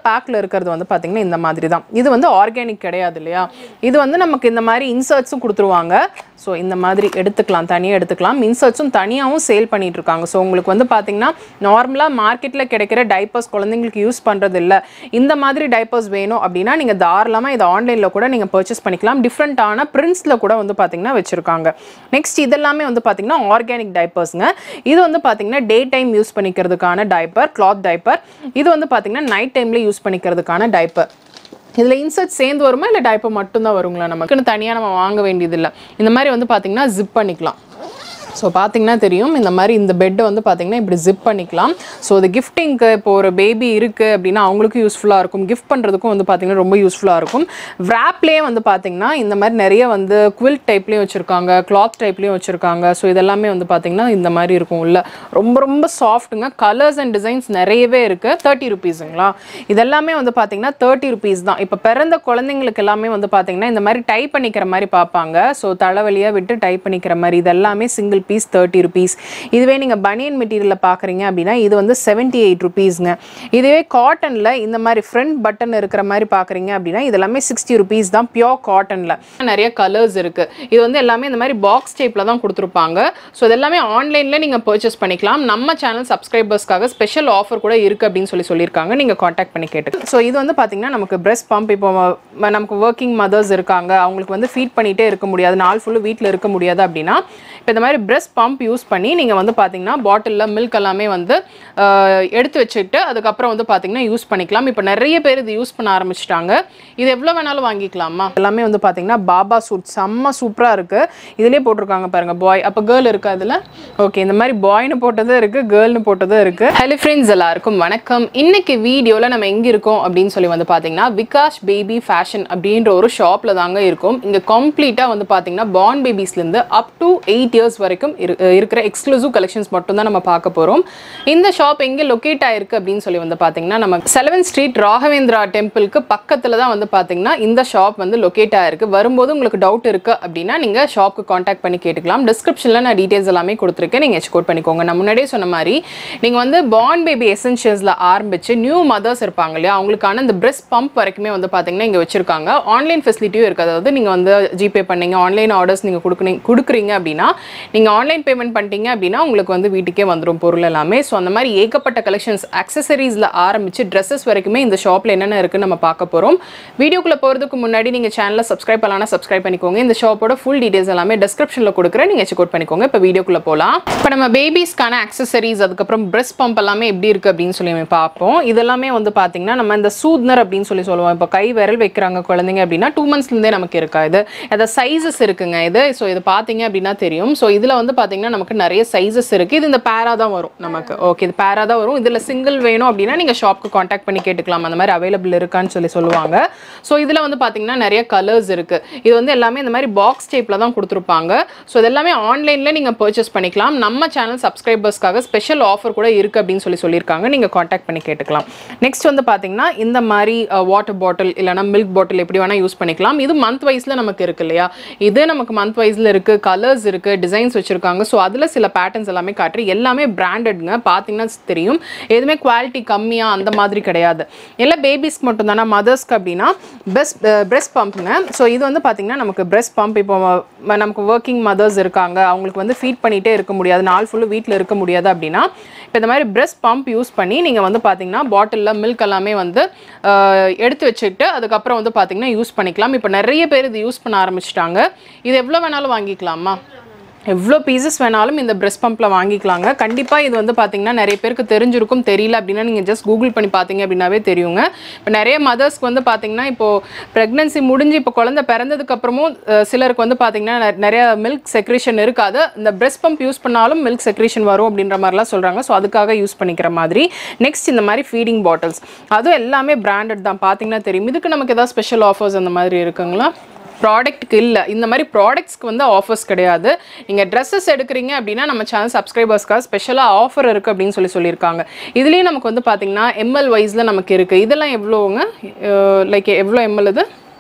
பேக்கில் இருக்கிறது வந்து பார்த்தீங்கன்னா இந்த மாதிரி தான் இது வந்து ஆர்கானிக் கிடையாது இல்லையா இது வந்து நமக்கு இந்த மாதிரி இன்சர்ட்ஸும் கொடுத்துருவாங்க ஸோ இந்த மாதிரி எடுத்துக்கலாம் தனியாக எடுத்துக்கலாம் இன்சர்ட்ஸும் தனியாகவும் சேல் பண்ணிட்டு இருக்காங்க ஸோ உங்களுக்கு வந்து பார்த்தீங்கன்னா நார்மலாக மார்க்கெட்டில் கிடைக்கிற டைப்பர்ஸ் குழந்தைங்களுக்கு யூஸ் பண்ணுறது இல்லை இந்த மாதிரி டைப்பர்ஸ் வேணும் அப்படின்னா நீங்கள் தாராளமாக இதை ஆன்லைனில் கூட நீங்கள் பர்ச்சேஸ் பண்ணிக்கலாம் டிஃப்ரெண்ட்டான பிரிண்ட்ஸில் கூட வந்து பார்த்தீங்கன்னா வச்சுருக்காங்க நெக்ஸ்ட் இதெல்லாமே வந்து பார்த்தீங்கன்னா ஆர்கானிக் டைப்பர்ஸ்ங்க இது வந்து பார்த்தீங்கன்னா டே டைம் யூஸ் பண்ணிக்கிறதுக்கான டைப்பர் கிளாத் டைப்பர் இது வந்து பார்த்தீங்கன்னா நைட் டைமில் யூஸ் பண்ணிக்கிறதுக்கான டைப்பர் இதில் இன்சர்ட் சேர்ந்து வருமா இல்லை டைப்பர் மட்டும்தான் வருங்களா நமக்குன்னு தனியாக நம்ம வாங்க வேண்டியதில்லை இந்த மாதிரி வந்து பார்த்தீங்கன்னா ஜிப் பண்ணிக்கலாம் ஸோ பார்த்தீங்கன்னா தெரியும் இந்த மாதிரி இந்த பெட்டை வந்து பார்த்தீங்கன்னா இப்படி ஜிப் பண்ணிக்கலாம் ஸோ இது கிஃப்டிங்க்கு இப்போ ஒரு பேபி இருக்குது அப்படின்னா அவங்களுக்கும் யூஸ்ஃபுல்லாக இருக்கும் கிஃப்ட் பண்ணுறதுக்கும் வந்து பார்த்தீங்கன்னா ரொம்ப யூஸ்ஃபுல்லாக இருக்கும் wrapலயே வந்து பார்த்தீங்கன்னா இந்த மாதிரி நிறைய வந்து குவில்ட் டைப்லேயும் வச்சுருக்காங்க கிளாத் டைப்லேயும் வச்சுருக்காங்க ஸோ இதெல்லாமே வந்து பார்த்தீங்கன்னா இந்த மாதிரி இருக்கும் உள்ள ரொம்ப ரொம்ப சாஃப்ட்டுங்க கலர்ஸ் அண்ட் டிசைன்ஸ் நிறையவே இருக்குது தேர்ட்டி ருபீஸுங்களா இதெல்லாமே வந்து பார்த்தீங்கன்னா தேர்ட்டி ருபீஸ் தான் இப்போ பிறந்த குழந்தைங்களுக்கு எல்லாமே வந்து பார்த்தீங்கன்னா இந்த மாதிரி டைப் பண்ணிக்கிற மாதிரி பார்ப்பாங்க ஸோ தலைவலியாக விட்டு டைப் பண்ணிக்கிற மாதிரி இதெல்லாமே சிங்கிள் பீஸ் தேர்ட்டி ருபீஸ் இதுவே நீங்கள் பனியன் மெட்டீரியலில் பார்க்குறீங்க அப்படின்னா இது வந்து செவன்ட்டி எயிட் ருபீஸ்ங்க இதுவே காட்டனில் இந்த மாதிரி ஃப்ரண்ட் பட்டன் இருக்கிற மாதிரி பார்க்குறீங்க அப்படின்னா இது எல்லாமே சிக்ஸ்டி ருபீஸ் தான் பியோர் காட்டனில் நிறைய கலர்ஸ் இருக்குது இது வந்து எல்லாமே இந்த மாதிரி பாக்ஸ் டைப்பில் தான் கொடுத்துருப்பாங்க ஸோ இது எல்லாமே ஆன்லைனில் நீங்கள் பர்ச்சேஸ் பண்ணிக்கலாம் நம்ம சேனல் சப்ஸ்கிரைபர்ஸ்க்காக ஸ்பெஷல் ஆஃபர் கூட இருக்குது அப்படின்னு சொல்லி சொல்லியிருக்காங்க நீங்கள் காண்டாக்ட் பண்ணி கேட்டு ஸோ இது வந்து பார்த்தீங்கன்னா நமக்கு பிரஸ்ட் பம்ப் இப்போ ம- நமக்கு ஒர்க்கிங் மதர்ஸ் இருக்காங்க அவங்களுக்கு வந்து ஃபீட் பண்ணிகிட்டே இருக்க முடியாது நாள் ஃபுல்லு வீட்டில் இருக்க முடியாது அப்படின்னா இப்போ இந்த மாதிரி பிரஸ்ட் பம்ப் யூஸ் பண்ணி நீங்கள் வந்து பார்த்தீங்கன்னா பாட்டிலில் மில்க் எல்லாமே வந்து ஆஹ், எடுத்து வச்சுட்டு அதுக்கப்புறம் வந்து பார்த்தீங்கன்னா யூஸ் பண்ணிக்கலாம் இப்போ நிறைய பேர் இது யூஸ் பண்ண ஆரம்பிச்சிட்டாங்க இது எவ்வளோ வேணாலும் வாங்கிக்கலாமா எல்லாமே வந்து பார்த்தீங்கன்னா பாபா சூட் செம்ம சூப்பராக இருக்குது இதுலேயே போட்டிருக்காங்க பாருங்கள் பாய் அப்போ கேர்ள் இருக்கு அதில் ஓகே இந்த மாதிரி பாய்னு போட்டதும் இருக்குது கேர்ள்னு போட்டதும் இருக்குது ஹலோ ஃப்ரெண்ட்ஸ் எல்லாருக்கும் வணக்கம் இன்னைக்கு வீடியோவில் நம்ம எங்கே இருக்கோம் அப்படின்னு சொல்லி வந்து பார்த்தீங்கன்னா விகாஷ் பேபி ஃபேஷன் அப்படின்ற ஒரு ஷாப்பில் தாங்க இருக்கும் இங்கே கம்ப்ளீட்டாக வந்து பார்த்தீங்கன்னா பார்ன் பேபிஸ்லேருந்து அப் டு எயிட் இயர்ஸ் வரைக்கும் இரு- இருக்கிற எக்ஸ்க்ளூசிவ் கலெக்ஷன்ஸ் மட்டும் தான் நம்ம பார்க்க போகிறோம் இந்த ஷாப் எங்கே லொக்கேட் ஆயிருக்கு அப்படின்னு சொல்லி வந்து பார்த்தீங்கன்னா நம்ம செலவன் ஸ்ட்ரீட் ராகவேந்திரா டெம்பிளுக்கு பக்கத்தில் தான் வந்து பார்த்தீங்கன்னா இந்த ஷாப் வந்து லொக்கேட் ஆயிருக்கு வரும்போது உங்களுக்கு டவுட் இருக்கு அப்படின்னா நீங்கள் ஷாப்க்கு காண்டாக்ட் பண்ணி கேட்டுக்கலாம் டிஸ்கிரிப்ஷனில் நான் டீட்டெயில்ஸ் எல்லாமே கொடுத்துருக்கேன் நீங்கள் எக்ஸ்கோட் பண்ணிக்கோங்க நான் முன்னாடியே சொன்ன மாதிரி நீங்கள் வந்து பார்ன் பேபி எசென்ஷியல்ஸில் ஆரம்பிச்சு நியூ மதர்ஸ் இருப்பாங்க இல்லையா அவங்களுக்கான இந்த பிரெஸ்ட் பம்ப் வரைக்குமே வந்து பார்த்தீங்கன்னா இங்கே வச்சிருக்காங்க ஆன்லைன் ஃபெசிலிட்டியும் இருக்குது அதாவது நீங்கள் வந்து ஜிபே பண்ணீங்க ஆன்லைன் ஆர்டர்ஸ் நீங்கள் கொடுக்குறீங்க கொடுக்குறீங்க அப்படின்னா நீங்கள் ஆன்லைன் பேமெண்ட் பண்ணிட்டீங்க அப்படின்னா உங்களுக்கு வந்து வீட்டுக்கே வந்துடும் பொருள் எல்லாமே ஸோ அந்த மாதிரி ஏகப்பட்ட கலெக்ஷன்ஸ் அக்சசரிஸில் ஆரம்பிச்சு ட்ரெஸ்ஸஸ் வரைக்குமே இந்த ஷாப்பில் என்னென்ன இருக்குன்னு நம்ம பார்க்க போகிறோம் வீடியோக்குள்ளே போகிறதுக்கு முன்னாடி நீங்கள் சேனலை சப்ஸ்கிரைப் பண்ணலாம் சப்ஸ்கிரைப் பண்ணிக்கோங்க இந்த ஷாப்போட ஃபுல் டீடைல்ஸ் எல்லாமே டிஸ்கிரிப்ஷனில் கொடுக்குறேன் நீங்கள் செக் அவுட் பண்ணிக்கோங்க இப்போ வீடியோக்குள்ளே போகலாம் இப்போ நம்ம பேபிஸ்க்கான அக்சசரிஸ் அதுக்கப்புறம் பிரஸ்ட் பம்ப் எல்லாமே எப்படி இருக்குது அப்படின்னு சொல்லி நம்ம பார்ப்போம் இதெல்லாமே வந்து பார்த்தீங்கன்னா நம்ம இந்த சூத்னர் அப்படின்னு சொல்லி சொல்லுவோம் இப்போ கை விரல் வைக்கிறாங்க குழந்தைங்க அப்படின்னா டூ மந்த்ஸ்லேருந்தே நமக்கு இருக்கா இது அதை சைஸஸ் இருக்குங்க இது ஸோ இது பார்த்தீங்க அப்படின்னா தெரியும் ஸோ இதில் வந்து பார்த்தீங்கன்னா நமக்கு நிறைய சைஸஸ் இருக்குது இது இந்த பேரா தான் வரும் நமக்கு ஓகே இது பேரா தான் வரும் இதில் சிங்கிள் வேணும் அப்படின்னா நீங்கள் ஷாப்க்கு காண்டாக்ட் பண்ணி கேட்டுக்கலாம் அந்த மாதிரி அவைலபிள் இருக்கான்னு சொல்லி சொல்லுவாங்க ஸோ இதில் வந்து பார்த்தீங்கன்னா நிறைய கலர்ஸ் இருக்குது இது வந்து எல்லாமே இந்த மாதிரி பாக்ஸ் டைப்பில் தான் கொடுத்துருப்பாங்க ஸோ இது எல்லாமே ஆன்லைனில் நீங்கள் பர்ச்சேஸ் பண்ணிக்கலாம் நம்ம சேனல் சப்ஸ்கிரைபர்ஸ்க்காக ஸ்பெஷல் ஆஃபர் கூட இருக்குது அப்படின்னு சொல்லி சொல்லியிருக்காங்க நீங்கள் காண்டாக்ட் பண்ணி கேட்டுக்கலாம் நெக்ஸ்ட் வந்து பார்த்தீங்கன்னா இந்த மாதிரி வாட்டர் பாட்டில் இல்லைனா மில்க் பாட்டில் எப்படி வேணால் யூஸ் பண்ணிக்கலாம் இது மந்த் வைஸில் நமக்கு இருக்கு இல்லையா இது நமக்கு மந்த் வைஸில் இருக்குது கலர்ஸ் இருக்குது டிசைன்ஸ் வச்சுருக்காங்க ஸோ அதில் சில பேட்டர்ன்ஸ் எல்லாமே காட்டுறேன் எல்லாமே பிராண்டட்ங்க பார்த்தீங்கன்னா தெரியும் எதுவுமே குவாலிட்டி கம்மியாக அந்த மாதிரி கிடையாது எல்லாம் பேபிஸ்க்கு மட்டும் தானே மதர்ஸ்க்கு அப்படின்னா பெஸ்ட் பிரெஸ்ட் பம்ப்ங்க ஸோ இது வந்து பார்த்தீங்கன்னா நமக்கு பிரெஸ்ட் பம்ப் இப்போ ம- நமக்கு ஒர்க்கிங் மதர்ஸ் இருக்காங்க அவங்களுக்கு வந்து ஃபீட் பண்ணிகிட்டே இருக்க முடியாது நாள் ஃபுல்லு வீட்டில் இருக்க முடியாது அப்படின்னா இப்போ இந்த மாதிரி பிரெஸ்ட் பம்ப் யூஸ் பண்ணி நீங்கள் வந்து பார்த்தீங்கன்னா பாட்டிலில் மில்க் எல்லாமே வந்து ஆஹ், எடுத்து வச்சுட்டு அதுக்கப்புறம் வந்து பார்த்தீங்கன்னா யூஸ் பண்ணிக்கலாம் இப்போ நிறைய பேர் இது யூஸ் பண்ண ஆரம்பிச்சிட்டாங்க இது எவ்வளோ வேணாலும் வாங்கிக்கலாமா எவ்வளோ பீசஸ் வேணாலும் இந்த பிரஸ்ட் பம்பில் வாங்கிக்கலாங்க கண்டிப்பாக இது வந்து பார்த்தீங்கன்னா நிறைய பேருக்கு தெரிஞ்சிருக்கும் தெரியல அப்படின்னா நீங்கள் ஜஸ்ட் கூகுள் பண்ணி பார்த்தீங்க அப்படின்னாவே தெரியுங்க இப்போ நிறைய மதர்ஸ்க்கு வந்து பார்த்தீங்கன்னா இப்போது ப்ரெக்னன்சி முடிஞ்சு இப்போ குழந்தை பிறந்ததுக்கப்புறமும் அஹ், சிலருக்கு வந்து பார்த்தீங்கன்னா நெ- நிறைய மில்க் செக்ரேஷன் இருக்காது இந்த பிரஸ்ட் பம்ப் யூஸ் பண்ணாலும் மில்க் செக்ரேஷன் வரும் அப்படின்ற மாதிரிலாம் சொல்கிறாங்க ஸோ அதுக்காக யூஸ் பண்ணிக்கிற மாதிரி நெக்ஸ்ட் இந்த மாதிரி ஃபீடிங் பாட்டில்ஸ் அதுவும் எல்லாமே பிராண்டட் தான் பார்த்தீங்கன்னா தெரியும் இதுக்கு நமக்கு ஏதாவது ஸ்பெஷல் ஆஃபர்ஸ் அந்த மாதிரி இருக்குங்களா ப்ராடக்ட்டுக்கு இல்லை இந்த மாதிரி ப்ராடக்ட்ஸ்க்கு வந்து ஆஃபர்ஸ் கிடையாது நீங்கள் ட்ரெஸ்ஸஸ் எடுக்கிறீங்க அப்படின்னா நம்ம சேனல் சப்ஸ்கிரைபர்ஸ்க்காக ஸ்பெஷலாக ஆஃபர் இருக்குது அப்படின்னு சொல்லி சொல்லியிருக்காங்க இதுலேயும் நமக்கு வந்து பார்த்தீங்கன்னா எம்எல் வைஸில் நமக்கு இருக்குது இதெல்லாம் எவ்வளோங்க லைக் எவ்வளோ எம்எல் இது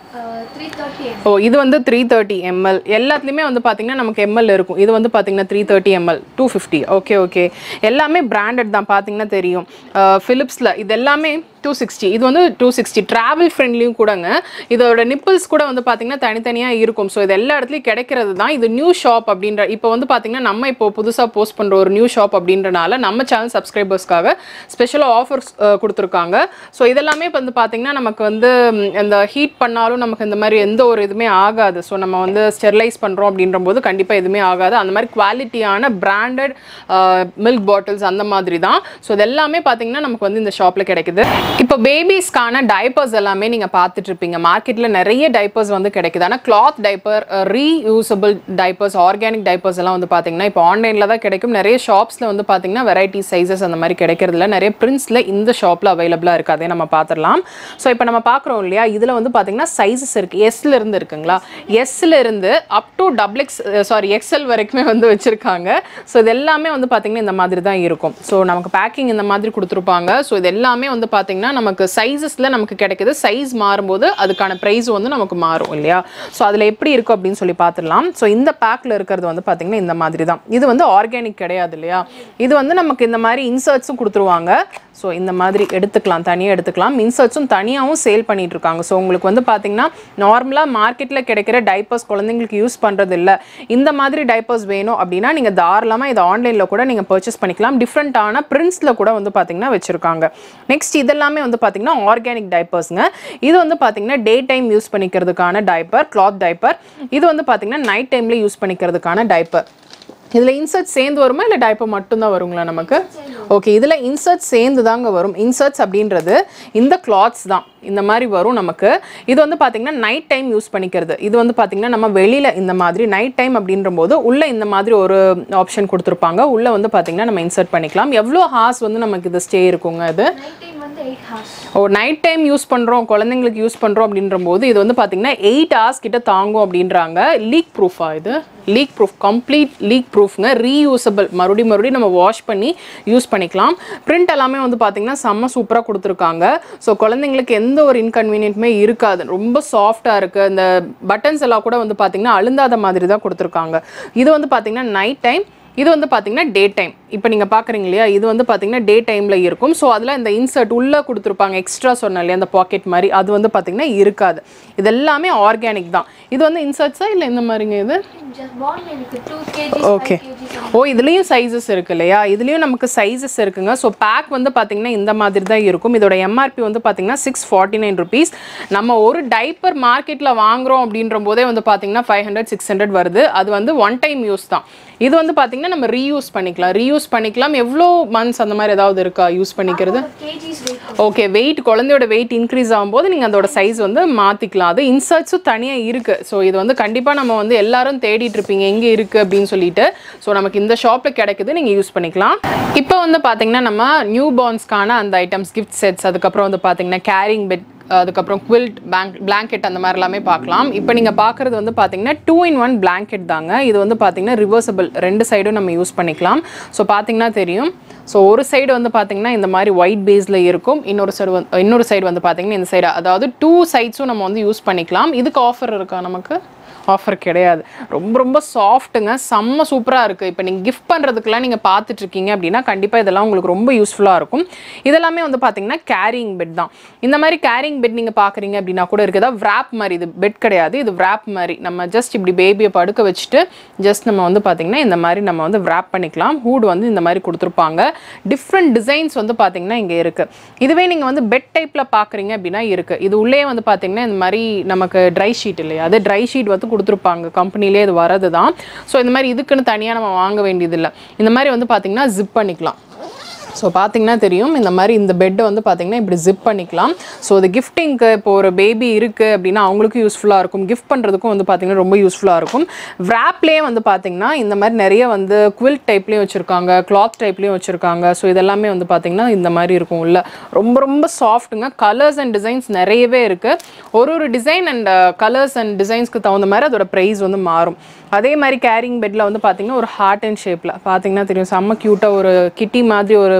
த்ரீ தேர்ட்டி ஓ இது வந்து த்ரீ தேர்ட்டி எம்எல் எல்லாத்துலேயுமே வந்து பார்த்தீங்கன்னா நமக்கு எம்எல் இருக்கும் இது வந்து பார்த்தீங்கன்னா three thirty ml two fifty okay okay எல்லாமே பிராண்டட் தான் பார்த்தீங்கன்னா தெரியும் ஃபிலிப்ஸில் இது எல்லாமே டூ சிக்ஸ்டி இது வந்து டூ சிக்ஸ்டி ட்ராவல் ஃப்ரெண்ட்லியும் கூடங்க இதோட நிப்பிள்ஸ் கூட வந்து பார்த்தீங்கன்னா தனித்தனியாக இருக்கும் ஸோ இது எல்லா இடத்துலையும் கிடைக்கிறது தான் இது நியூ ஷாப் அப்படின்ற இப்போ வந்து பார்த்தீங்கன்னா நம்ம இப்போ புதுசாக போஸ்ட் பண்ணுற ஒரு நியூ ஷாப் அப்படின்றனால நம்ம சேனல் சப்ஸ்கிரைபர்ஸ்க்காக ஸ்பெஷலாக ஆஃபர்ஸ் கொடுத்துருக்காங்க ஸோ இதெல்லாமே இப்போ வந்து பார்த்தீங்கன்னா நமக்கு வந்து ம், இந்த ஹீட் பண்ணாலும் நமக்கு இந்த மாதிரி எந்த ஒரு இதுவுமே ஆகாது ஸோ நம்ம வந்து ஸ்டெர்லைஸ் பண்ணுறோம் அப்படின்ற போது கண்டிப்பாக எதுவுமே ஆகாது அந்த மாதிரி குவாலிட்டியான பிராண்டட் மில்க் பாட்டில்ஸ் அந்த மாதிரி தான் ஸோ இது எல்லாமே பார்த்தீங்கன்னா நமக்கு வந்து இந்த ஷாப்பில் கிடைக்குது இப்போ பேபிஸ்க்கான டைப்பர்ஸ் எல்லாமே நீங்கள் பார்த்துட்டு இருப்பீங்க மார்க்கெட்டில் நிறைய டைப்பர்ஸ் வந்து கிடைக்குது ஆனால் cloth diaper reusable diapers organic diapers எல்லாம் வந்து பார்த்தீங்கன்னா இப்போ ஆன்லைனில் தான் கிடைக்கும் நிறைய ஷாப்ஸில் வந்து பார்த்தீங்கன்னா வெரைட்டி சைஸஸ் அந்த மாதிரி கிடைக்கிறதுல நிறைய பிரிண்ட்ஸில் இந்த ஷாப்பில் அவைலபிளாக இருக்குது அதே நம்ம பார்த்துடலாம் ஸோ இப்போ நம்ம பார்க்குறோம் இல்லையா இதில் வந்து பார்த்தீங்கன்னா சைஸஸ் இருக்குது எஸ்ல இருந்து இருக்குங்களா எஸ்ல இருந்து up to double X sorry XL வரைக்குமே வந்து வச்சுருக்காங்க ஸோ இது எல்லாமே வந்து பார்த்தீங்கன்னா இந்த மாதிரி தான் இருக்கும் ஸோ நமக்கு பேக்கிங் இந்த மாதிரி கொடுத்துருப்பாங்க ஸோ இது எல்லாமே வந்து பார்த்தீங்கன்னா நமக்கு சைஸஸில் நமக்கு கிடைக்குது சைஸ் மாறும்போது அதுக்கான ப்ரைஸ் வந்து நமக்கு மாறும் இல்லையா ஸோ அதில் எப்படி இருக்கும் அப்படின்னு சொல்லி பார்த்துடலாம் ஸோ இந்த பேக்கில் இருக்கிறது வந்து பார்த்தீங்கன்னா இந்த மாதிரி தான் இது வந்து ஆர்கானிக் கிடையாது இல்லையா இது வந்து நமக்கு இந்த மாதிரி இன்சர்ட்ஸும் கொடுத்துருவாங்க ஸோ இந்த மாதிரி எடுத்துக்கலாம் தனியாக எடுத்துக்கலாம் இன்சர்ட்ஸும் தனியாகவும் சேல் பண்ணிட்டு இருக்காங்க ஸோ உங்களுக்கு வந்து பார்த்தீங்கன்னா நார்மலாக மார்க்கெட்டில் கிடைக்கிற டைப்பர்ஸ் குழந்தைங்களுக்கு யூஸ் பண்ணுறது இல்லை இந்த மாதிரி டைப்பர்ஸ் வேணும் அப்படின்னா நீங்கள் தாராளமாக இதை ஆன்லைனில் கூட நீங்கள் பர்ச்சேஸ் பண்ணிக்கலாம் டிஃப்ரெண்ட்டான பிரிண்ட்ஸில் கூட வந்து பார்த்தீங்கன்னா வச்சுருக்காங்க நெக்ஸ்ட் இதெல்லாமே வந்து பார்த்தீங்கன்னா ஆர்கானிக் டைப்பர்ஸ்ங்க இது வந்து பார்த்தீங்கன்னா டே டைம் யூஸ் பண்ணிக்கிறதுக்கான டைப்பர் கிளாத் டைப்பர் இது வந்து பார்த்தீங்கன்னா நைட் டைமில் யூஸ் பண்ணிக்கிறதுக்கான டைப்பர் இதில் இன்சர்ட் சேர்ந்து வருமா இல்லை டைப்பர் மட்டும்தான் வருங்களா நமக்கு ஓகே இதில் இன்சர்ட் சேர்ந்து தாங்க வரும் இன்சர்ட்ஸ் அப்படின்றது இந்த கிளாத்ஸ் தான் இந்த மாதிரி வரும் நமக்கு இது வந்து பார்த்திங்கன்னா நைட் டைம் யூஸ் பண்ணிக்கிறது இது வந்து பார்த்திங்கன்னா நம்ம வெளியில் இந்த மாதிரி நைட் டைம் அப்படின்ற போது உள்ளே இந்த மாதிரி ஒரு ஆப்ஷன் கொடுத்துருப்பாங்க உள்ளே வந்து பார்த்திங்கன்னா நம்ம இன்சர்ட் பண்ணிக்கலாம் எவ்வளோ ஹார்ஸ் வந்து நமக்கு இது ஸ்டே இருக்குங்க இது நைட் டைம் வந்து eight hours oh night time use பண்ணுறோம் குழந்தைங்களுக்கு யூஸ் பண்ணுறோம் அப்படின்ற போது இது வந்து பார்த்தீங்கன்னா எயிட் ஹவர்ஸ் கிட்ட தாங்கும் அப்படின்றாங்க லீக் ப்ரூஃபா இது லீக் ப்ரூஃப் கம்ப்ளீட் லீக் ப்ரூஃப்ங்க ரீயூசபிள் மறுபடியும் மறுபடியும் நம்ம வாஷ் பண்ணி யூஸ் பண்ணிக்கலாம் பிரிண்ட் எல்லாமே வந்து பார்த்தீங்கன்னா செம்ம சூப்பராக கொடுத்துருக்காங்க ஸோ குழந்தைங்களுக்கு எந்த ஒரு இன்கன்வீனியன்ட்டுமே இருக்காது ரொம்ப சாஃப்டாக இருக்குது இந்த பட்டன்ஸ் எல்லாம் கூட வந்து பார்த்தீங்கன்னா அழுந்தாத மாதிரி தான் கொடுத்துருக்காங்க இது வந்து பார்த்தீங்கன்னா நைட் டைம் இது வந்து பார்த்தீங்கன்னா டே டைம் இப்போ நீங்கள் பார்க்குறீங்க இல்லையா இது வந்து பார்த்தீங்கன்னா டே டைமில் இருக்கும் ஸோ அதில் இந்த இன்சர்ட் உள்ளே கொடுத்துருப்பாங்க எக்ஸ்ட்ரா சொன்னேன் இல்லையா அந்த பாக்கெட் மாதிரி அது வந்து பார்த்தீங்கன்னா இருக்காது இது எல்லாமே ஆர்கானிக் தான் இது வந்து இன்சர்ட்ஸா இல்லை இந்த மாதிரிங்க இது ஜஸ்ட் பாண்ட் எனக்கு two KGs okay five KGs oh இதுலேயும் சைஸஸ் இருக்கு இல்லையா இதுலேயும் நமக்கு சைஸஸ் இருக்குங்க ஸோ பேக் வந்து பார்த்தீங்கன்னா இந்த மாதிரி தான் இருக்கும் இதோட எம்ஆர்பி வந்து பார்த்தீங்கன்னா சிக்ஸ் ஃபார்ட்டி நைன் ருபீஸ் நம்ம ஒரு டைப்பர் மார்க்கெட்டில் வாங்குறோம் அப்படின்ற போதே வந்து பார்த்தீங்கன்னா ஃபைவ் ஹண்ட்ரட் சிக்ஸ் ஹண்ட்ரட் வருது அது வந்து ஒன் டைம் யூஸ் தான் இது வந்து பார்த்தீங்கன்னா நம்ம ரீயூஸ் பண்ணிக்கலாம் ரீயூஸ் பண்ணிக்கலாம் எவ்வளோ மந்த்ஸ் அந்த மாதிரி ஏதாவது இருக்கா யூஸ் பண்ணிக்கிறது கேஜிஸ் வெயிட் ஓகே வெயிட் குழந்தையோட வெயிட் இன்க்ரீஸ் ஆகும்போது நீங்கள் அதோட சைஸ் வந்து மாற்றிக்கலாம் அது இன்சர்ட்ஸும் தனியாக இருக்குது ஸோ இது வந்து கண்டிப்பாக நம்ம வந்து எல்லாரும் தேடிட்டு இருப்பீங்க எங்கே இருக்குது அப்படின்னு சொல்லிட்டு ஸோ நமக்கு இந்த ஷாப்பில் கிடைக்குது நீங்கள் யூஸ் பண்ணிக்கலாம் இப்போ வந்து பார்த்தீங்கன்னா நம்ம நியூ பார்ன்ஸ்க்கான அந்த ஐட்டம்ஸ் கிஃப்ட் செட்ஸ் அதுக்கப்புறம் வந்து பார்த்தீங்கன்னா கேரிங் பெட் அதுக்கப்புறம் குவில்ட் பேங்க் பிளாங்கெட் அந்த மாதிரி எல்லாமே பார்க்கலாம் இப்போ நீங்கள் பார்க்குறது வந்து பார்த்தீங்கன்னா டூ இன் ஒன் பிளாங்கெட் தாங்க இது வந்து பார்த்தீங்கன்னா ரிவர்சபிள் ரெண்டு சைடும் நம்ம யூஸ் பண்ணிக்கலாம் ஸோ பார்த்தீங்கன்னா தெரியும் ஸோ ஒரு சைடு வந்து பார்த்தீங்கன்னா இந்த மாதிரி ஒயிட் பேஸில் இருக்கும் இன்னொரு சைடு வந்து இன்னொரு சைடு வந்து பார்த்தீங்கன்னா இந்த சைடு அதாவது டூ சைட்ஸும் நம்ம வந்து யூஸ் பண்ணிக்கலாம் இதுக்கு ஆஃபர் இருக்கா நமக்கு ஆஃபர் கிடையாது ரொம்ப ரொம்ப சாஃப்ட்டுங்க செம்ம சூப்பராக இருக்குது இப்போ நீங்கள் கிஃப்ட் பண்ணுறதுக்குலாம் நீங்கள் பார்த்துட்டு இருக்கீங்க அப்படின்னா கண்டிப்பாக இதெல்லாம் உங்களுக்கு ரொம்ப யூஸ்ஃபுல்லாக இருக்கும் இதெல்லாமே வந்து பார்த்தீங்கன்னா கேரிங் பெட் தான் இந்த மாதிரி கேரிங் பெட் நீங்கள் பார்க்குறீங்க அப்படின்னா கூட இருக்குதா wrap மாதிரி இது பெட் கிடையாது இது wrap மாதிரி நம்ம ஜஸ்ட் இப்படி பேபியை படுக்க வச்சுட்டு ஜஸ்ட் நம்ம வந்து பார்த்தீங்கன்னா இந்த மாதிரி நம்ம வந்து wrap பண்ணிக்கலாம் ஹூட் வந்து இந்த மாதிரி கொடுத்துருப்பாங்க டிஃப்ரெண்ட் டிசைன்ஸ் வந்து பார்த்தீங்கன்னா இங்கே இருக்குது இதுவே நீங்கள் வந்து பெட் டைப்பில் பார்க்குறீங்க அப்படின்னா இருக்குது இது உள்ளே வந்து பார்த்தீங்கன்னா இந்த மாதிரி நமக்கு ட்ரை ஷீட் இல்லையா அது ட்ரை ஷீட் வந்து கொடுத்துருப்பாங்க கம்பெனிலே இது வரது தான் ஸோ இந்த மாதிரி இதுக்குன்னு தனியாக நம்ம வாங்க வேண்டியதில்லை இந்த மாதிரி வந்து பார்த்தீங்கன்னா ஜிப் பண்ணிக்கலாம் ஸோ பார்த்தீங்கன்னா தெரியும் இந்த மாதிரி இந்த பெட்டை வந்து பார்த்தீங்கன்னா இப்படி ஜிப் பண்ணிக்கலாம் ஸோ இது கிஃப்டிங்க்கு இப்போ ஒரு பேபி இருக்குது அப்படின்னா அவங்களுக்கும் யூஸ்ஃபுல்லாக இருக்கும் கிஃப்ட் பண்ணுறதுக்கும் வந்து பார்த்தீங்கன்னா ரொம்ப யூஸ்ஃபுல்லாக இருக்கும் wrapலயே வந்து பார்த்தீங்கன்னா இந்த மாதிரி நிறைய வந்து குவில்ட் டைப்லேயும் வச்சுருக்காங்க கிளாத் டைப்லேயும் வச்சுருக்காங்க ஸோ இதெல்லாமே வந்து பார்த்தீங்கன்னா இந்த மாதிரி இருக்கும் உள்ள ரொம்ப ரொம்ப சாஃப்ட்டுங்க கலர்ஸ் அண்ட் டிசைன்ஸ் நிறையவே இருக்குது ஒரு ஒரு டிசைன் அண்ட் கலர்ஸ் அண்ட் டிசைன்ஸ்க்கு தகுந்த மாதிரி அதோட ப்ரைஸ் வந்து மாறும் அதே மாதிரி கேரிங் பெட்டில் வந்து பார்த்தீங்கன்னா ஒரு ஹார்ட் அண்ட் ஷேப்பில் பார்த்தீங்கன்னா தெரியும் செம்ம க்யூட்டாக ஒரு கிட்டி மாதிரி ஒரு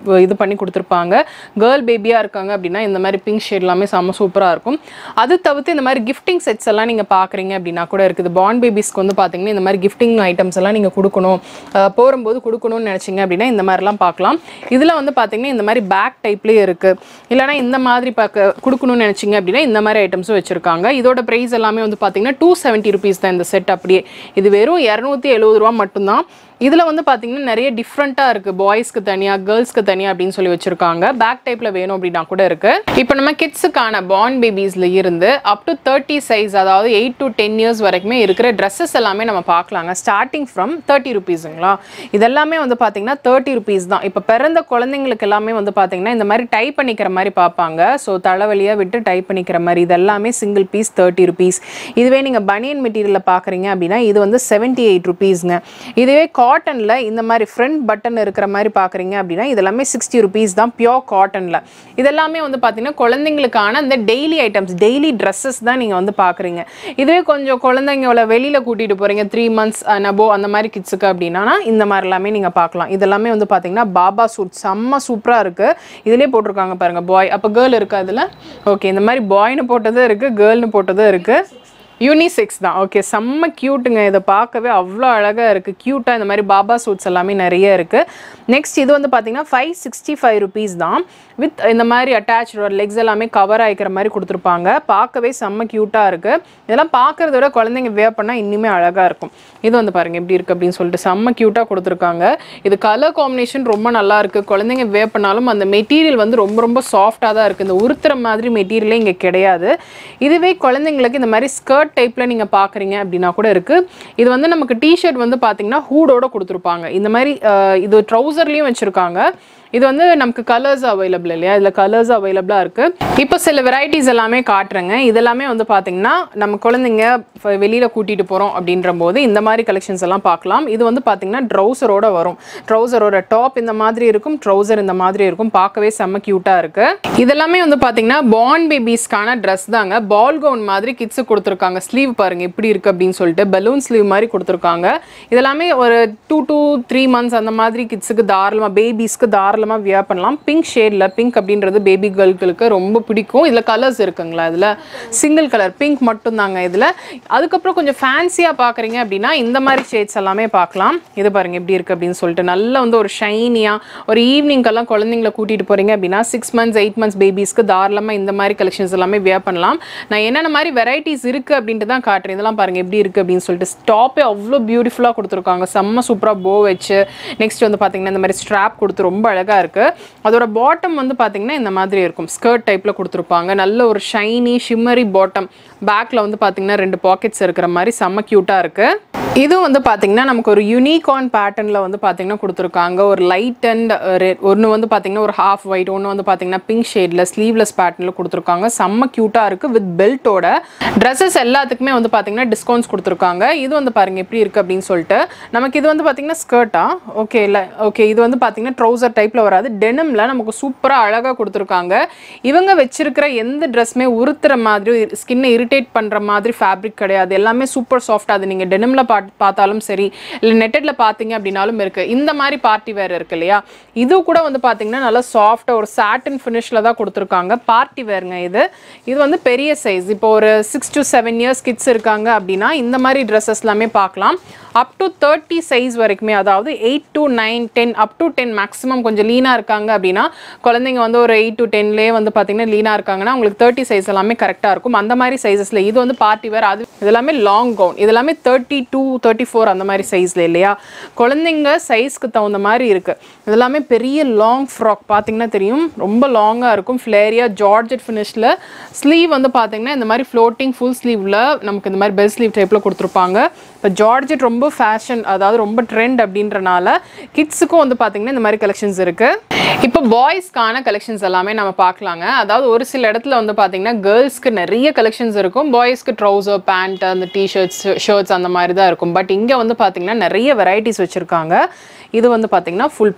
இது பண்ணி கொடுத்துருப்பாங்க கேர்ள் பேபியாக இருக்காங்க அப்படின்னா இந்த மாதிரி பிங்க் ஷேட் எல்லாமே செம்ம சூப்பராக இருக்கும் அது தவிர்த்து இந்த மாதிரி கிஃப்டிங் செட்ஸ் எல்லாம் நீங்கள் பார்க்குறீங்க அப்படின்னா கூட இருக்குது பாண்ட் பேபிஸ்க்கு வந்து பார்த்தீங்கன்னா இந்த மாதிரி கிஃப்டிங் ஐட்டம்ஸ் எல்லாம் நீங்கள் கொடுக்கணும் அஹ் போகும்போது கொடுக்கணும்னு நினச்சிங்க அப்படின்னா இந்த மாதிரிலாம் பார்க்கலாம் இதில் வந்து பார்த்தீங்கன்னா இந்த மாதிரி பேக் டைப்லேயே இருக்குது இல்லைனா இந்த மாதிரி பார்க்க கொடுக்கணும்னு நினச்சிங்க அப்படின்னா இந்த மாதிரி ஐட்டம்ஸும் வச்சுருக்காங்க இதோட ப்ரைஸ் எல்லாமே வந்து பார்த்தீங்கன்னா டூ செவன்ட்டி ருபீஸ் தான் இந்த செட் அப்படியே இது வெறும் இரநூத்தி எழுபது ரூபா மட்டும்தான் இதில் வந்து பார்த்தீங்கன்னா நிறைய டிஃப்ரெண்ட்டாக இருக்குது பாய்ஸ்க்கு தனியாக கேர்ள்ஸ்க்கு தனியாக அப்படின்னு சொல்லி வச்சுருக்காங்க பேக் டைப்பில் வேணும் அப்படின்னா கூட இருக்குது இப்போ நம்ம கிட்ஸுக்கான பாண்ட் பேபிஸில் இருந்து அப் டு தேர்ட்டி சைஸ் அதாவது எயிட் டு டென் இயர்ஸ் வரைக்குமே இருக்கிற ட்ரெஸ்ஸஸ் எல்லாமே நம்ம பார்க்கலாங்க ஸ்டார்டிங் ஃப்ரம் தேர்ட்டி ருபீஸுங்களா இதெல்லாமே வந்து பார்த்தீங்கன்னா தேர்ட்டி ருபீஸ் தான் இப்போ பிறந்த குழந்தைங்களுக்கு எல்லாமே வந்து பார்த்தீங்கன்னா இந்த மாதிரி டைப் பண்ணிக்கிற மாதிரி பார்ப்பாங்க ஸோ தலைவலியாக விட்டு டைப் பண்ணிக்கிற மாதிரி இது எல்லாமே சிங்கிள் பீஸ் தேர்ட்டி ருபீஸ் இதுவே நீங்கள் பனியன் மெட்டீரியலில் பார்க்குறீங்க அப்படின்னா இது வந்து செவன்ட்டி எயிட் ருபீஸ்ங்க இதுவே காட்டனில் இந்த மாதிரி ஃப்ரண்ட் பட்டன் இருக்கிற மாதிரி பார்க்குறீங்க அப்படின்னா இதெல்லாமே சிக்ஸ்டி ருபீஸ் தான் பியோர் காட்டனில் இதெல்லாமே வந்து பார்த்தீங்கன்னா குழந்தைங்களுக்கான இந்த டெய்லி ஐட்டம்ஸ் டெய்லி ட்ரெஸ்ஸஸ் தான் நீங்கள் வந்து பார்க்குறீங்க இதுவே கொஞ்சம் குழந்தைங்கள வெளியில் கூட்டிகிட்டு போகிறீங்க த்ரீ மந்த்ஸ் நபோ அந்த மாதிரி கிட்ஸுக்கு அப்படின்னா இந்த மாதிரி எல்லாமே நீங்கள் பார்க்கலாம் இதெல்லாமே வந்து பார்த்தீங்கன்னா பாபா சூட் செம்ம சூப்பராக இருக்குது இதிலே போட்டிருக்காங்க பாருங்கள் பாய் அப்போ கேர்ள் இருக்கா அதில் ஓகே இந்த மாதிரி பாய்னு போட்டதும் இருக்குது கேர்ள்னு போட்டதும் இருக்குது யூனிசெக்ஸ் தான் ஓகே செம்ம க்யூட்டுங்க இதை பார்க்கவே அவ்வளோ அழகாக இருக்குது க்யூட்டாக இந்த மாதிரி பாபா சூட்ஸ் எல்லாமே நிறைய இருக்குது நெக்ஸ்ட் இது வந்து பார்த்தீங்கன்னா ஃபைவ் சிக்ஸ்டி ஃபைவ் ருபீஸ் தான் வித் இந்த மாதிரி அட்டாச் லெக்ஸ் எல்லாமே கவர் ஆகிக்கிற மாதிரி கொடுத்துருப்பாங்க பார்க்கவே செம்ம க்யூட்டாக இருக்குது இதெல்லாம் பார்க்குறத விட குழந்தைங்க வேர் பண்ணால் இன்னுமே அழகாக இருக்கும் இது வந்து பாருங்கள் எப்படி இருக்குது அப்படின்னு சொல்லிட்டு செம்ம க்யூட்டாக கொடுத்துருக்காங்க இது கலர் காம்பினேஷன் ரொம்ப நல்லா இருக்குது குழந்தைங்க வேர் பண்ணாலும் அந்த மெட்டீரியல் வந்து ரொம்ப ரொம்ப சாஃப்டாக தான் இருக்குது இந்த உருத்துற மாதிரி மெட்டீரியலே இங்கே கிடையாது இதுவே குழந்தைங்களுக்கு இந்த மாதிரி ஸ்கர்ட் டைப்பில் நீங்கள் பார்க்குறீங்க அப்படின்னா கூட இருக்குது இது வந்து நமக்கு டிஷர்ட் வந்து பார்த்தீங்கன்னா ஹூடோட கொடுத்துருப்பாங்க இந்த மாதிரி அஹ், இது ட்ரௌசர்லேயும் வச்சுருக்காங்க இது வந்து நமக்கு கலர்ஸ் அவைலபிள் இல்லையா இதில் கலர்ஸ் அவைலபிளாக இருக்குது இப்போ சில வெரைட்டிஸ் எல்லாமே காட்டுறேங்க இதெல்லாமே வந்து பார்த்தீங்கன்னா நம்ம குழந்தைங்க வெளியில் கூட்டிகிட்டு போகிறோம் அப்படின்ற போது இந்த மாதிரி கலெக்ஷன்ஸ் எல்லாம் பார்க்கலாம் இது வந்து பார்த்தீங்கன்னா ட்ரௌசரோட வரும் ட்ரௌசரோட டாப் இந்த மாதிரி இருக்கும் ட்ரௌசர் இந்த மாதிரி இருக்கும் பார்க்கவே செம்ம க்யூட்டாக இருக்குது இதெல்லாமே வந்து பார்த்தீங்கன்னா பாண்ட் பேபிஸ்க்கான ட்ரெஸ் தாங்க பால் கவுன் மாதிரி கிட்ஸுக்கு கொடுத்துருக்காங்க ஸ்லீவ் பாருங்க எப்படி இருக்குது அப்படின்னு சொல்லிட்டு பலூன் ஸ்லீவ் மாதிரி கொடுத்துருக்காங்க இதெல்லாமே ஒரு டூ டூ த்ரீ மந்த்ஸ் அந்த மாதிரி கிட்ஸுக்கு தாராளமாக பேபிஸ்க்கு தாராளமாக வியர் பண்ணலாம் பிங்க் ஷேடில் பிங்க் அப்படின்றது பேபி கேர்ள்களுக்கு ரொம்ப பிடிக்கும் இதில் கலர்ஸ் இருக்குங்களா இதில் சிங்கிள் கலர் பிங்க் மட்டும்தாங்க இதில் அதுக்கப்புறம் கொஞ்சம் ஃபேன்சியாக பார்க்குறீங்க அப்படின்னா இந்த மாதிரி ஷேட்ஸ் எல்லாமே பார்க்கலாம் இது பாருங்க எப்படி இருக்குது அப்படின்னு சொல்லிட்டு நல்லா வந்து ஒரு ஷைனியாக ஒரு ஈவினிங்கெல்லாம் குழந்தைங்கள கூட்டிகிட்டு போகிறீங்க அப்படின்னா சிக்ஸ் மந்த்ஸ் எயிட் மந்த்ஸ் பேபிஸ்க்கு தாராளமாக இந்த மாதிரி கலெக்ஷன்ஸ் எல்லாமே வியர் பண்ணலாம் நான் என்னென்ன மாதிரி வெரைட்டிஸ் இருக்குது அப்படின்ட்டு தான் காட்டுறேன் இதெல்லாம் பாருங்கள் எப்படி இருக்குது அப்படின்னு சொல்லிட்டு ஸ்டாப்பே அவ்வளோ பியூட்டிஃபுல்லாக கொடுத்துருக்காங்க செம்ம சூப்பராக போ வச்சு நெக்ஸ்ட் வந்து பார்த்தீங்கன்னா இந்த மாதிரி ஸ்ட்ராப் கொடுத்து ரொம்ப அழகாக இருக்குது அதோட பாட்டம் வந்து பார்த்தீங்கன்னா இந்த மாதிரி இருக்கும் ஸ்கர்ட் டைப்பில் கொடுத்துருப்பாங்க நல்ல ஒரு ஷைனி ஷிம்மரி பாட்டம் பேக்கில் வந்து பார்த்தீங்கன்னா ரெண்டு பாக்கெட்ஸ் இருக்கிற மாதிரி செம்ம க்யூட்டாக இருக்குது இதுவும் வந்து பார்த்தீங்கன்னா நமக்கு ஒரு யூனிகார்ன் பேட்டர்னில் வந்து பார்த்தீங்கன்னா கொடுத்துருக்காங்க ஒரு லைட் அண்ட் ரெட் ஒன்று வந்து பார்த்தீங்கன்னா ஒரு ஹாஃப் ஒயிட் ஒன்று வந்து பார்த்தீங்கன்னா பிங்க் ஷேடில் ஸ்லீவ்லெஸ் பேட்டர்னில் கொடுத்துருக்காங்க செம்ம க்யூட்டாக இருக்குது வித் பெல்ட்டோட ட்ரெஸ்ஸஸ் எல்லாத்துக்குமே வந்து பார்த்தீங்கன்னா டிஸ்கவுண்ட்ஸ் கொடுத்துருக்காங்க இது வந்து பாருங்க எப்படி இருக்குது அப்படின்னு சொல்லிட்டு நமக்கு இது வந்து பார்த்தீங்கன்னா ஸ்கர்ட்டா ஓகே இல்லை ஓகே இது வந்து பார்த்தீங்கன்னா ட்ரௌசர் டைப்பில் வராது டெனிமில் நமக்கு சூப்பராக அழகாக கொடுத்துருக்காங்க இவங்க வச்சிருக்கிற எந்த ட்ரெஸ்ஸுமே உறுத்துற மாதிரி ஸ்கின்னை இரிட்டேட் பண்ணுற மாதிரி ஃபேப்ரிக் கிடையாது எல்லாமே சூப்பர் சாஃப்ட் அது நீங்கள் டெனிமில் பா பார்த்தாலும் சரி இல்லை நெட்டடில் பார்த்தீங்க அப்படின்னாலும் இருக்குது இந்த மாதிரி பார்ட்டி வேர் இருக்கு இல்லையா இது கூட வந்து பார்த்தீங்கன்னா நல்லா சாஃப்டாக ஒரு சாட்டின் ஃபினிஷில் தான் கொடுத்துருக்காங்க பார்ட்டி வேருங்க இது இது வந்து பெரிய சைஸ் இப்போ ஒரு six to seven years kids இருக்காங்க அப்படின்னா இந்த மாதிரி ட்ரெஸ்ஸஸ் எல்லாமே பார்க்கலாம் அப் டு தேர்ட்டி சைஸ் வரைக்குமே அதாவது eight to nine ten up to ten maximum கொஞ்சம் லீனாக இருக்காங்க அப்படின்னா குழந்தைங்க வந்து ஒரு எயிட் to டென்லேயே வந்து பார்த்தீங்கன்னா லீனாக இருக்காங்கன்னா உங்களுக்கு தேர்ட்டி சைஸ் எல்லாமே கரெக்டாக இருக்கும் அந்த மாதிரி சைஸஸில் இது வந்து பார்ட்டி வேர் அது இதெல்லாமே லாங் கவுன் இதெல்லாமே தேர்ட்டி டூ தேர்ட்டி ஃபோர் அந்த மாதிரி சைஸில் இல்லையா குழந்தைங்க சைஸ்க்கு தகுந்த மாதிரி இருக்குது இதெல்லாமே பெரிய லாங் ஃப்ராக் பார்த்தீங்கன்னா தெரியும் ரொம்ப லாங்காக இருக்கும் ஃப்ளேரியா ஜார்ஜெட் ஃபினிஷில் ஸ்லீவ் வந்து பார்த்தீங்கன்னா இந்த மாதிரி ஃப்ளோட்டிங் ஃபுல் ஸ்லீவில் நமக்கு இந்த மாதிரி பெல் ஸ்லீவ் டைப்பில் கொடுத்துருப்பாங்க இப்போ ஜார்ஜெட் ரொம்ப ஃபேஷன் அதாவது ரொம்ப ட்ரெண்ட் அப்படின்றனால கிட்ஸுக்கும் வந்து பார்த்தீங்கன்னா இந்த மாதிரி கலெக்ஷன்ஸ் இருக்குது இப்போ பாய்ஸ்க்கான கலெக்ஷன்ஸ் எல்லாமே நம்ம பார்க்கலாங்க அதாவது ஒரு சில இடத்துல வந்து பார்த்தீங்கன்னா கேர்ள்ஸ்க்கு நிறைய கலெக்ஷன்ஸ் இருக்கும் பாய்ஸ்க்கு ட்ரௌசர் பேண்ட் அந்த டிஷர்ட்ஸ் ஷர்ட்ஸ் அந்த மாதிரி தான் இருக்கும் பட் இங்கே வந்து பார்த்தீங்கன்னா நிறைய வெரைட்டிஸ் வச்சுருக்காங்க இது வந்து பார்த்தீங்கன்னா ஃபுல் பேண்ட்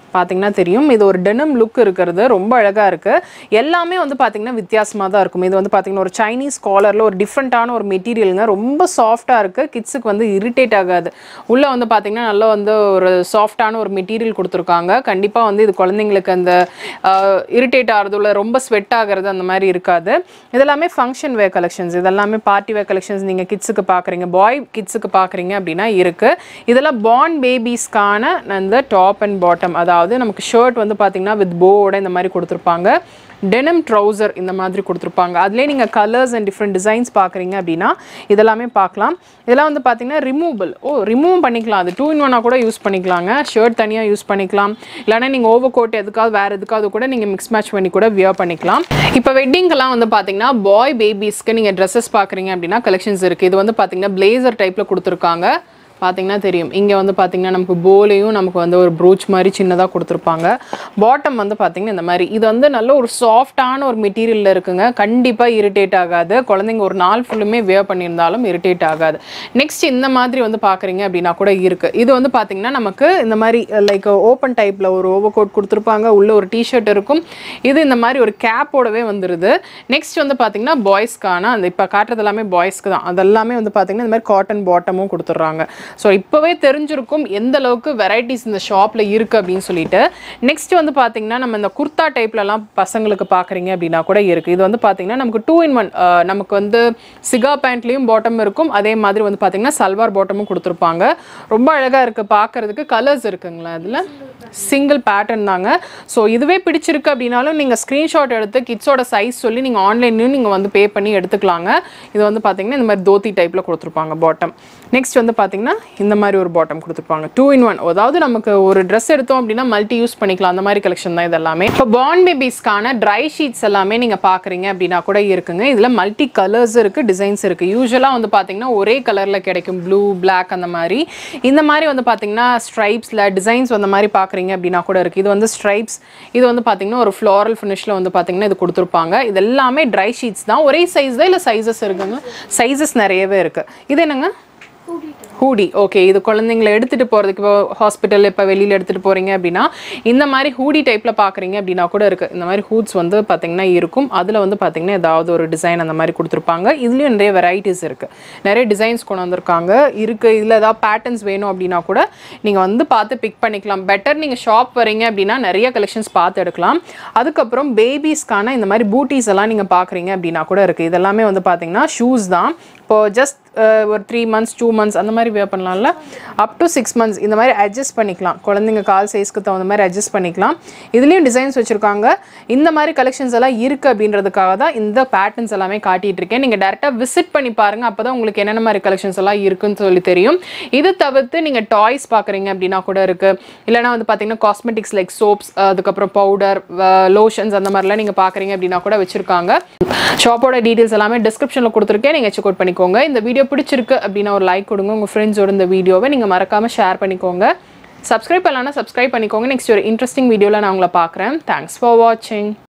பார்த்தீங்கன்னா தெரியும் இது ஒரு டெனம் லுக் இருக்கிறது ரொம்ப அழகாக இருக்குது எல்லாமே வந்து பார்த்தீங்கன்னா வித்தியாசமாக தான் இருக்கும் இது வந்து பார்த்தீங்கன்னா ஒரு சைனீஸ் காலரில் ஒரு டிஃப்ரெண்ட்டான ஒரு மெட்டீரியலுங்க ரொம்ப சாஃப்டாக இருக்குது கிட்ஸுக்கு வந்து இரிட்டேட் ஆகாது உள்ளே வந்து பார்த்தீங்கன்னா நல்லா வந்து ஒரு சாஃப்டான ஒரு மெட்டீரியல் கொடுத்துருக்காங்க கண்டிப்பாக வந்து இது குழந்தைங்களுக்கு அந்த இரிட்டேட் ஆகிறது உள்ள ரொம்ப ஸ்வெட் ஆகிறது அந்த மாதிரி இருக்காது இதெல்லாமே ஃபங்க்ஷன் வேர் கலெக்ஷன்ஸ் இதெல்லாமே பார்ட்டி வேர் கலெக்ஷன்ஸ் நீங்கள் கிட்ஸுக்கு பார்க்குறீங்க பாய் கிட்ஸுக்கு பார்க்குறீங்க அப்படின்னா இருக்குது இதெல்லாம் பார்ன் பேபிஸ்க்கான அந்த டாப் அண்ட் பாட்டம் அதாவது நமக்கு ஷர்ட் வந்து பார்த்தீங்கன்னா வித் போவோட இந்த மாதிரி கொடுத்துருப்பாங்க டெனம் ட்ரௌசர் இந்த மாதிரி கொடுத்துருப்பாங்க அதுலேயே நீங்கள் கலர்ஸ் அண்ட் டிஃப்ரெண்ட் டிசைன்ஸ் பார்க்குறீங்க அப்படின்னா இதெல்லாமே பார்க்கலாம் இதெல்லாம் வந்து பார்த்தீங்கன்னா ரிமூவபிள் ஓ ரிமூவ் பண்ணிக்கலாம் அது டூ இன் ஒன்னாக கூட யூஸ் பண்ணிக்கலாங்க ஷர்ட் தனியாக யூஸ் பண்ணிக்கலாம் இல்லைனா நீங்கள் ஓவர் கோட் எதுக்காவது வேறு எதுக்காவது கூட நீங்கள் மிக்ஸ் மேட்ச் பண்ணி கூட வியர் பண்ணிக்கலாம் இப்போ வெட்டிங்கெல்லாம் வந்து பார்த்தீங்கன்னா பாய் பேபிஸ்க்கு நீங்கள் ட்ரெஸ்ஸஸ் பார்க்குறீங்க அப்படின்னா கலெக்ஷன்ஸ் இருக்குது இது வந்து பார்த்தீங்கன்னா பிளேசர் டைப்பில் கொடுத்துருக்காங்க பார்த்தீங்கன்னா தெரியும் இங்கே வந்து பார்த்தீங்கன்னா நமக்கு போலையும் நமக்கு வந்து ஒரு ப்ரூச் மாதிரி சின்னதாக கொடுத்துருப்பாங்க பாட்டம் வந்து பார்த்தீங்கன்னா இந்த மாதிரி இது வந்து நல்ல ஒரு சாஃப்டான ஒரு மெட்டீரியலில் இருக்குங்க கண்டிப்பாக இரிட்டேட் ஆகாது குழந்தைங்க ஒரு நாள் ஃபுல்லுமே வேர் பண்ணியிருந்தாலும் இரிட்டேட் ஆகாது நெக்ஸ்ட் இந்த மாதிரி வந்து பார்க்குறீங்க அப்படின்னா கூட இருக்குது இது வந்து பார்த்தீங்கன்னா நமக்கு இந்த மாதிரி லைக் ஓப்பன் டைப்பில் ஒரு ஓவர் கோட் கொடுத்துருப்பாங்க உள்ள ஒரு டிஷர்ட் இருக்கும் இது இந்த மாதிரி ஒரு கேப்போடவே வந்துடுது நெக்ஸ்ட் வந்து பார்த்தீங்கன்னா பாய்ஸ்க்கான அந்த இப்போ காட்டுறது எல்லாமே பாய்ஸ்க்கு தான் அதெல்லாமே வந்து பார்த்தீங்கன்னா இந்த மாதிரி காட்டன் பாட்டமும் கொடுத்துட்றாங்க ஸோ இப்போவே தெரிஞ்சிருக்கும் எந்த அளவுக்கு வெரைட்டிஸ் இந்த ஷாப்பில் இருக்குது அப்படின்னு சொல்லிட்டு நெக்ஸ்ட் வந்து பார்த்தீங்கன்னா நம்ம இந்த குர்தா டைப்லலாம் பசங்களுக்கு பார்க்குறீங்க அப்படின்னா கூட இருக்குது இது வந்து பார்த்தீங்கன்னா நமக்கு டூ இன் ஒன் நமக்கு வந்து சிகா பேண்ட்லேயும் பாட்டம் இருக்கும் அதே மாதிரி வந்து பார்த்தீங்கன்னா சல்வார் பாட்டமும் கொடுத்துருப்பாங்க ரொம்ப அழகாக இருக்குது பார்க்குறதுக்கு கலர்ஸ் இருக்குங்களா அதில் சிங்கிள் பேட்டர்ன் தாங்க ஸோ இதுவே பிடிச்சிருக்கு அப்படின்னாலும் நீங்கள் ஸ்க்ரீன்ஷாட் எடுத்து கிட்ஸோட சைஸ் சொல்லி நீங்கள் ஆன்லைன்லையும் நீங்கள் வந்து பே பண்ணி எடுத்துக்கலாங்க இது வந்து பார்த்தீங்கன்னா இந்த மாதிரி தோத்தி டைப்பில் கொடுத்துருப்பாங்க பாட்டம் நெக்ஸ்ட் வந்து பார்த்தீங்கன்னா இந்த மாதிரி ஒரு பாட்டம் கொடுத்துருப்பாங்க டூ இன் ஒன் அதாவது நமக்கு ஒரு ட்ரெஸ் எடுத்தோம் அப்படின்னா மல்டி யூஸ் பண்ணிக்கலாம் அந்த மாதிரி கலெக்ஷன் தான் இது எல்லாமே இப்போ பான் பேபிஸ்க்கான ட்ரை ஷீட்ஸ் எல்லாமே நீங்கள் பார்க்குறீங்க அப்படின்னா கூட இருக்குங்க இதில் மல்டி கலர்ஸ் இருக்குது டிசைன்ஸ் இருக்குது யூஸ்வலாக வந்து பார்த்தீங்கன்னா ஒரே கலரில் கிடைக்கும் ப்ளூ பிளாக் அந்த மாதிரி இந்த மாதிரி வந்து பார்த்தீங்கன்னா ஸ்ட்ரைப்ஸில் டிசைன்ஸ் அந்த மாதிரி பார்க்குறீங்க அப்படின்னா கூட இருக்குது இது வந்து ஸ்ட்ரைப்ஸ் இது வந்து பார்த்தீங்கன்னா ஒரு ஃப்ளாரல் ஃபினிஷில் வந்து பார்த்தீங்கன்னா இது கொடுத்துருப்பாங்க இது எல்லாமே ட்ரை ஷீட்ஸ் தான் ஒரே சைஸ் தான் இல்லை சைஸஸ் இருக்குங்க சைஸஸ் நிறையவே இருக்குது இது என்னங்க ஹூடி ஓகே இது குழந்தைங்களை எடுத்துகிட்டு போகிறதுக்கு இப்போ ஹாஸ்பிட்டல் இப்போ வெளியில் எடுத்துகிட்டு போகிறீங்க அப்படின்னா இந்த மாதிரி ஹூடி டைப்பில் பார்க்குறீங்க அப்படின்னா கூட இருக்குது இந்த மாதிரி ஹூட்ஸ் வந்து பார்த்திங்கன்னா இருக்கும் அதில் வந்து பார்த்திங்கன்னா ஏதாவது ஒரு டிசைன் அந்த மாதிரி கொடுத்துருப்பாங்க இதுலேயும் நிறைய வெரைட்டிஸ் இருக்குது நிறைய டிசைன்ஸ் கொண்டு வந்திருக்காங்க இருக்குது இதில் ஏதாவது பேட்டர்ன்ஸ் வேணும் அப்படின்னா கூட நீங்கள் வந்து பார்த்து பிக் பண்ணிக்கலாம் பெட்டர் நீங்கள் ஷாப் வரீங்க அப்படின்னா நிறைய கலெக்ஷன்ஸ் பார்த்து எடுக்கலாம் அதுக்கப்புறம் பேபிஸ்க்கான இந்த மாதிரி பூட்டிஸ் எல்லாம் நீங்கள் பார்க்குறீங்க அப்படின்னா கூட இருக்குது இதெல்லாமே வந்து பார்த்தீங்கன்னா ஷூஸ் தான் இப்போ ஜஸ்ட் ஒரு த்ரீ மந்த்ஸ் டூ மந்த்ஸ் அந்த மாதிரி வேர் பண்ணலாம்ல அப் டு சிக்ஸ் மந்த்ஸ் இந்த மாதிரி அட்ஜஸ்ட் பண்ணிக்கலாம் குழந்தைங்க கால் சைஸ்க்கு தகுந்த மாதிரி அட்ஜஸ்ட் பண்ணிக்கலாம் இதுலேயும் டிசைன்ஸ் வச்சுருக்காங்க இந்த மாதிரி கலெக்ஷன்ஸ் எல்லாம் இருக்குது அப்படின்றதுக்காக தான் இந்த பேட்டர்ன்ஸ் எல்லாமே காட்டிட்டு இருக்கேன் நீங்கள் டேரெக்டாக விசிட் பண்ணி பாருங்கள் அப்போ தான் உங்களுக்கு என்னென்ன மாதிரி கலெக்ஷன்ஸ் எல்லாம் இருக்குன்னு சொல்லி தெரியும் இது தவிர்த்து நீங்கள் டாய்ஸ் பார்க்குறீங்க அப்படின்னா கூட இருக்குது இல்லைனா வந்து பார்த்தீங்கன்னா காஸ்மெட்டிக்ஸ் லைக் சோப்ஸ் அதுக்கப்புறம் பவுடர் லோஷன்ஸ் அந்த மாதிரிலாம் நீங்கள் பார்க்குறீங்க அப்படின்னா கூட வச்சுருக்காங்க ஷாப்போட டீட்டெயில்ஸ் எல்லாமே டிஸ்கிரிப்ஷனில் கொடுத்துருக்கேன் நீங்கள் செக் அவுட் பண்ணிக்கோங்க இந்த வீடியோ பிடிச்சிருக்கு அப்படின்னா ஒரு லைக் கொடுங்க உங்கள் ஃப்ரெண்ட்ஸோட இந்த வீடியோவை நீங்கள் மறக்காமல் ஷேர் பண்ணிக்கோங்க சப்ஸ்கிரைப் பண்ணலாம்னா சப்ஸ்கிரைப் பண்ணிக்கோங்க நெக்ஸ்ட் ஒரு இன்ட்ரெஸ்டிங் வீடியோவில் நான் உங்களை பார்க்குறேன் தேங்க்ஸ் ஃபார் வாட்சிங்